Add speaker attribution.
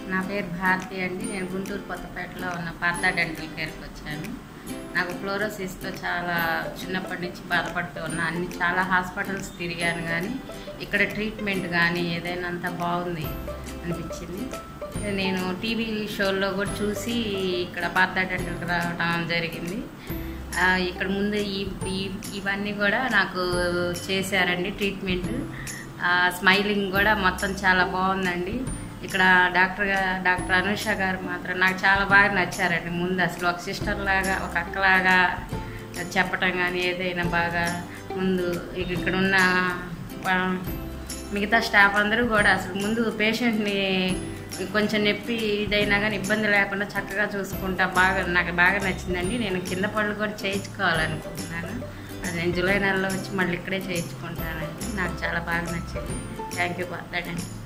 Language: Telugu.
Speaker 1: నా పేరు భారతి అండి నేను గుంటూరు కొత్తపేటలో ఉన్న పార్థా డెంటల్ కేర్కి వచ్చాను నాకు ఫ్లోరోసిస్తో చాలా చిన్నప్పటి నుంచి బాధపడుతూ ఉన్నా అన్ని చాలా హాస్పిటల్స్ తిరిగాను కానీ ఇక్కడ ట్రీట్మెంట్ కానీ ఏదైనా అంతా బాగుంది అనిపించింది నేను టీవీ షోల్లో కూడా చూసి ఇక్కడ పార్థా డెంటల్కి రావడం జరిగింది ఆ, ఇక్కడ ముందు ఈ ఈ- ఇవన్నీ కూడా నాకు చేశారండి ట్రీట్మెంట్ ఆ, స్మైలింగ్ కూడా మొత్తం చాలా బాగుందండి ఇక్కడ డాక్టర్ గా- డాక్టర్ అనుష గారు మాత్రం నాకు చాలా బాగా నచ్చారండి ముందు అసలు ఒక సిస్టర్ లాగా ఒక అక్కలాగా చెప్పటం కానీ ఏదైనా బాగా ముందు ఇక ఇక్కడ ఉన్న ఆ, మిగతా స్టాఫ్ అందరూ కూడా అసలు ముందు పేషెంట్ని కొంచెం నొప్పి ఇదైనా కానీ ఇబ్బంది లేకుండా చక్కగా చూసుకుంటా బాగా నాకు బాగా నచ్చిందండి నేను కింద పళ్ళు కూడా చేయించుకోవాలనుకుంటున్నాను అది నేను జూలై నెలలో వచ్చి మళ్ళీ ఇక్కడే చేయించుకుంటానండి నాకు చాలా బాగా నచ్చింది థ్యాంక్ యూ పడతాడండి